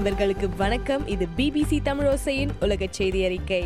நண்பர்களுக்கு வணக்கம் இது பிபிசி தமிழோசையின் உலக செய்தி அறிக்கை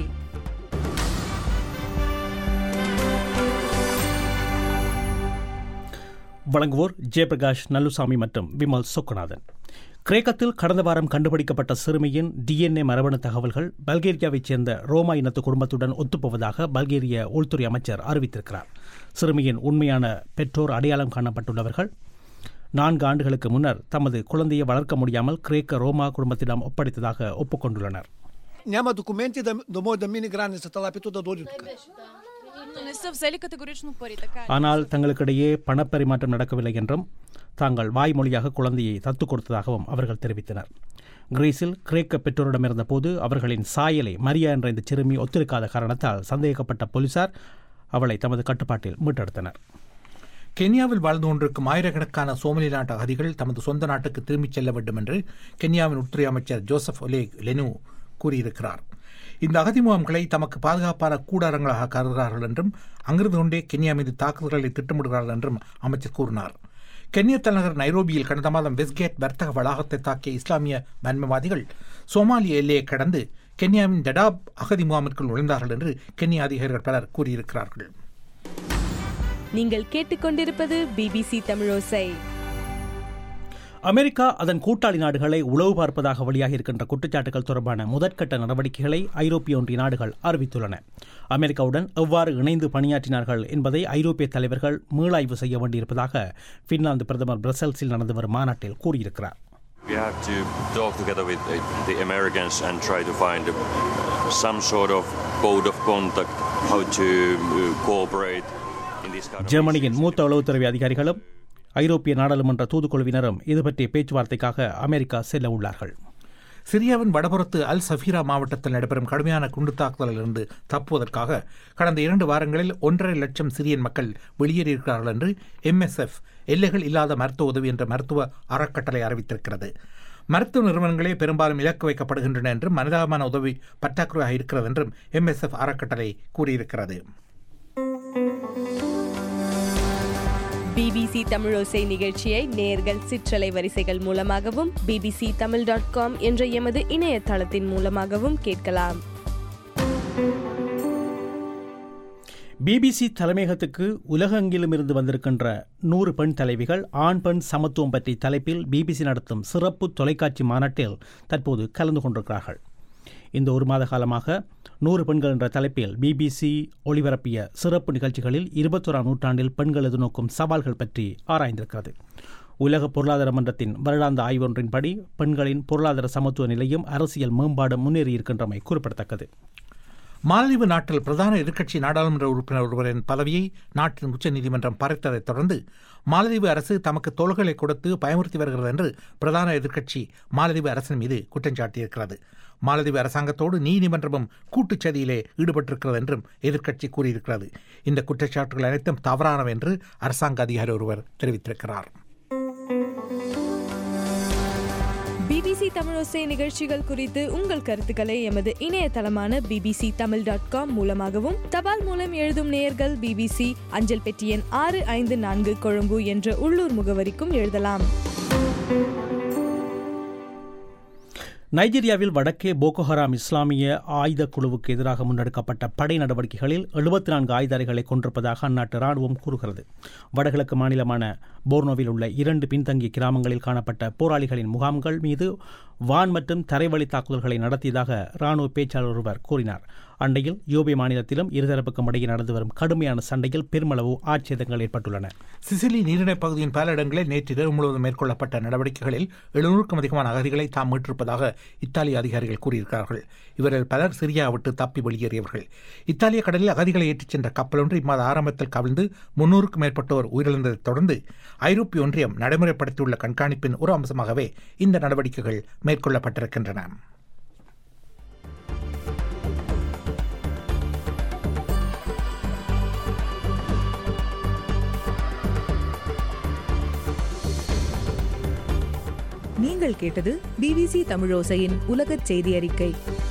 வழங்குவோர் ஜெயபிரகாஷ் நல்லுசாமி மற்றும் விமல் சொக்கநாதன் கிரேக்கத்தில் கடந்த வாரம் கண்டுபிடிக்கப்பட்ட சிறுமியின் டிஎன்ஏ மரபணு தகவல்கள் பல்கேரியாவைச் சேர்ந்த ரோமா இனத்து குடும்பத்துடன் ஒத்துப்போவதாக பல்கேரிய உள்துறை அமைச்சர் அறிவித்திருக்கிறார் சிறுமியின் உண்மையான பெற்றோர் அடையாளம் காணப்பட்டுள்ளவர்கள் நான்கு ஆண்டுகளுக்கு முன்னர் தமது குழந்தையை வளர்க்க முடியாமல் கிரேக்க ரோமா குடும்பத்திடம் ஒப்படைத்ததாக ஒப்புக்கொண்டுள்ளனர் Няма документи да, да може да мине границата лапито да дойде тук. Но не са взели категорично пари, така е. ஆனால் தங்களுக்கிடையே பணப்பரிமாற்றம் நடக்கவில்லை என்றும் தாங்கள் வாய்மொழியாக குழந்தையை தத்துக் கொடுத்ததாகவும் அவர்கள் தெரிவித்தனர் கிரீஸில் கிரேக்க பெற்றோரிடமிருந்த போது அவர்களின் சாயலை மரியா என்ற இந்த சிறுமி ஒத்திருக்காத காரணத்தால் சந்தேகப்பட்ட போலீசார் அவளை தமது கட்டுப்பாட்டில் மீட்டெடுத்தனர் கென்யாவில் வாழ்ந்து கொண்டிருக்கும் ஆயிரக்கணக்கான சோமாலி நாட்டு அகதிகள் தமது சொந்த நாட்டுக்கு திரும்பிச் செல்ல வேண்டும் என்று கென்யாவின் உள்துறை அமைச்சர் ஜோசப் ஒலே லெனு கூறியிருக்கிறார் இந்த அகதி முகாம்களை தமக்கு பாதுகாப்பான கூடாரங்களாக கருதுகிறார்கள் என்றும் அங்கிருந்து கொண்டே கென்யா மீது தாக்குதல்களை திட்டமிடுகிறார்கள் என்றும் அமைச்சர் கூறினார் கென்யா தலைநகர் நைரோபியில் கடந்த மாதம் வெஸ்கேட் வர்த்தக வளாகத்தை தாக்கிய இஸ்லாமிய வன்மவாதிகள் சோமாலிய எல்லையை கடந்து கென்யாவின் டடாப் அகதி முகாமிற்குள் நுழைந்தார்கள் என்று கென்யா அதிகாரிகள் பலர் கூறியிருக்கிறார்கள் நீங்கள் கேட்டுக்கொண்டிருப்பது பிபிசி தமிழோசை அமெரிக்கா அதன் கூட்டாளி நாடுகளை உளவு பார்ப்பதாக வெளியாகி இருக்கின்ற குற்றச்சாட்டுகள் தொடர்பான முதற்கட்ட நடவடிக்கைகளை ஐரோப்பிய ஒன்றிய நாடுகள் அறிவித்துள்ளன அமெரிக்காவுடன் எவ்வாறு இணைந்து பணியாற்றினார்கள் என்பதை ஐரோப்பிய தலைவர்கள் மீளாய்வு செய்ய வேண்டியிருப்பதாக பின்லாந்து பிரதமர் பிரசல்ஸில் நடந்து வரும் மாநாட்டில் கூறியிருக்கிறார் We have to talk together with uh, the Americans and try to find uh, some sort of code of contact, how to uh, cooperate in this kind of ஜெர்மனியின் issues. மூத்த உளவுத்துறை அதிகாரிகளும் ஐரோப்பிய நாடாளுமன்ற தூதுக்குழுவினரும் இது பற்றிய பேச்சுவார்த்தைக்காக அமெரிக்கா செல்ல உள்ளார்கள் சிரியாவின் வடபுறத்து அல் சஃபீரா மாவட்டத்தில் நடைபெறும் கடுமையான குண்டு தாக்குதலிலிருந்து தப்புவதற்காக கடந்த இரண்டு வாரங்களில் ஒன்றரை லட்சம் சிரியன் மக்கள் வெளியேறியிருக்கிறார்கள் என்று எம்எஸ்எஃப் எல்லைகள் இல்லாத மருத்துவ உதவி என்ற மருத்துவ அறக்கட்டளை அறிவித்திருக்கிறது மருத்துவ நிறுவனங்களே பெரும்பாலும் இலக்கு வைக்கப்படுகின்றன என்றும் மனிதாபமான உதவி பற்றாக்குறையாக இருக்கிறது என்றும் எம்எஸ்எஃப் அறக்கட்டளை கூறியிருக்கிறது பிபிசி தமிழோசை நிகழ்ச்சியை நேர்கள் சிற்றலை வரிசைகள் மூலமாகவும் பிபிசி தமிழ் டாட் காம் என்ற எமது இணையதளத்தின் மூலமாகவும் கேட்கலாம் பிபிசி தலைமையகத்துக்கு உலகெங்கிலும் இருந்து வந்திருக்கின்ற நூறு பெண் தலைவிகள் ஆண் பெண் சமத்துவம் பற்றி தலைப்பில் பிபிசி நடத்தும் சிறப்பு தொலைக்காட்சி மாநாட்டில் தற்போது கலந்து கொண்டிருக்கிறார்கள் இந்த ஒரு மாத காலமாக நூறு பெண்கள் என்ற தலைப்பில் பிபிசி ஒளிபரப்பிய சிறப்பு நிகழ்ச்சிகளில் இருபத்தோராம் நூற்றாண்டில் பெண்கள் எதிர்நோக்கும் சவால்கள் பற்றி ஆராய்ந்திருக்கிறது உலக பொருளாதார மன்றத்தின் வருடாந்த ஆய்வொன்றின்படி பெண்களின் பொருளாதார சமத்துவ நிலையும் அரசியல் மேம்பாடும் முன்னேறியிருக்கின்றமை குறிப்பிடத்தக்கது மாலத்தீவு நாட்டில் பிரதான எதிர்க்கட்சி நாடாளுமன்ற உறுப்பினர் ஒருவரின் பதவியை நாட்டின் உச்சநீதிமன்றம் பறித்ததைத் தொடர்ந்து மாலத்தீவு அரசு தமக்கு தோள்களை கொடுத்து பயமுறுத்தி வருகிறது என்று பிரதான எதிர்க்கட்சி மாலத்தீவு அரசின் மீது குற்றம் சாட்டியிருக்கிறது மாலத்தீவு அரசாங்கத்தோடு நீதிமன்றமும் கூட்டுச் சதியிலே ஈடுபட்டிருக்கிறது என்றும் எதிர்க்கட்சி கூறியிருக்கிறது இந்த குற்றச்சாட்டுகள் அனைத்தும் தவறானவை என்று அரசாங்க அதிகாரி ஒருவர் தெரிவித்திருக்கிறார் பிபிசி தமிழோசை நிகழ்ச்சிகள் குறித்து உங்கள் கருத்துக்களை எமது இணையதளமான பிபிசி தமிழ் டாட் காம் மூலமாகவும் தபால் மூலம் எழுதும் நேயர்கள் பிபிசி அஞ்சல் பெட்டி எண் ஆறு ஐந்து நான்கு கொழும்பு என்ற உள்ளூர் முகவரிக்கும் எழுதலாம் நைஜீரியாவில் வடக்கே போகோ ஹராம் இஸ்லாமிய ஆயுத குழுவுக்கு எதிராக முன்னெடுக்கப்பட்ட படை நடவடிக்கைகளில் எழுபத்தி நான்கு ஆயுதாரிகளை கொண்டிருப்பதாக அந்நாட்டு ராணுவம் கூறுகிறது வடகிழக்கு மாநிலமான போர்னோவில் உள்ள இரண்டு பின்தங்கிய கிராமங்களில் காணப்பட்ட போராளிகளின் முகாம்கள் மீது வான் மற்றும் தரைவழி தாக்குதல்களை நடத்தியதாக ராணுவ பேச்சாளர் ஒருவர் கூறினார் அண்டையில் யோபே மாநிலத்திலும் இருதரப்புக்கும் இடையே நடந்து வரும் கடுமையான சண்டையில் பெருமளவு ஆட்சேதங்கள் ஏற்பட்டுள்ளன சிசிலி நீரிணைப் பகுதியின் பல இடங்களில் நேற்று இரவு முழுவதும் மேற்கொள்ளப்பட்ட நடவடிக்கைகளில் எழுநூறுக்கும் அதிகமான அகதிகளை தாம் மீட்டிருப்பதாக இத்தாலிய அதிகாரிகள் கூறியிருக்கிறார்கள் இவரில் பலர் சிரியா விட்டு தப்பி வெளியேறியவர்கள் இத்தாலிய கடலில் அகதிகளை ஏற்றிச் சென்ற கப்பல் ஒன்று இம்மாத ஆரம்பத்தில் கவிழ்ந்து முன்னூறுக்கும் மேற்பட்டோர் உயிரிழந்ததைத் தொடர்ந்து ஐரோப்பிய ஒன்றியம் நடைமுறைப்படுத்தியுள்ள கண்காணிப்பின் ஒரு அம்சமாகவே இந்த நடவடிக்கைகள் மேற்கொள்ளப்பட்டிருக்கின்றன நீங்கள் கேட்டது பிபிசி தமிழோசையின் உலகச் செய்தி அறிக்கை